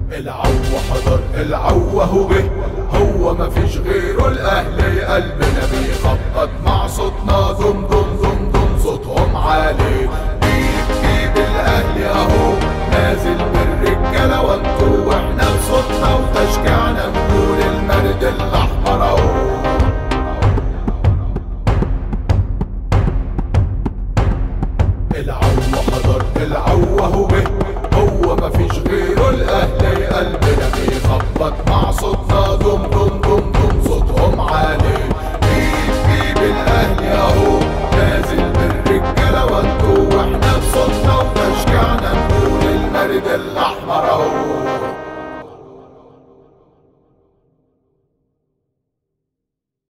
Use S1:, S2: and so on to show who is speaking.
S1: العو حضر العو هو به هو ما فيش غيره الاهلي قلبنا بيخبط مع صوتنا دم دم دم دم صوتهم عالي جيب جيب الاهلي اهو نازل بالرجاله وانتو واحنا بصوتنا وتشجيعنا نقول المرد الاحمر اهو العو حضر العو هو به هو ما فيش غيره الاهلي قلبنا بيخبط مع صوتنا دم دم دم دم صوتهم عالي